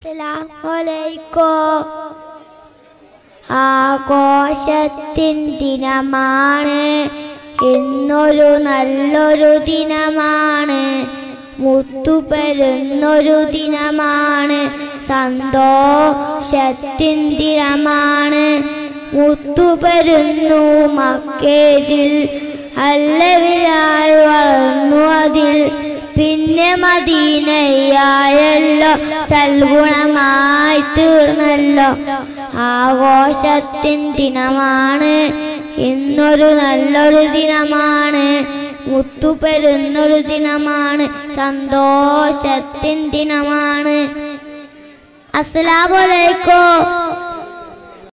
അസ്സലാമലൈക്കോ ആഘോഷത്തിൻ ദിനമാണ് ഇന്നൊരു നല്ലൊരു ദിനമാണ് മുത്തുപെരുന്നൊരു ദിനമാണ് സന്തോഷത്തിൻ ദിനമാണ് മുത്തുപെരുന്നു മക്കേതിൽ അല്ലവിലായി വളർന്നു അതിൽ പിന്നെ മദീനയായല്ലോ സൽഗുണമായി തീർന്നല്ലോ ആഘോഷത്തിൻ ദിനമാണ് ഇന്നൊരു നല്ലൊരു ദിനമാണ് മുത്തുപെരുന്നൊരു ദിനമാണ് സന്തോഷത്തിൻ ദിനമാണ് അസ്സലാമലൈക്കും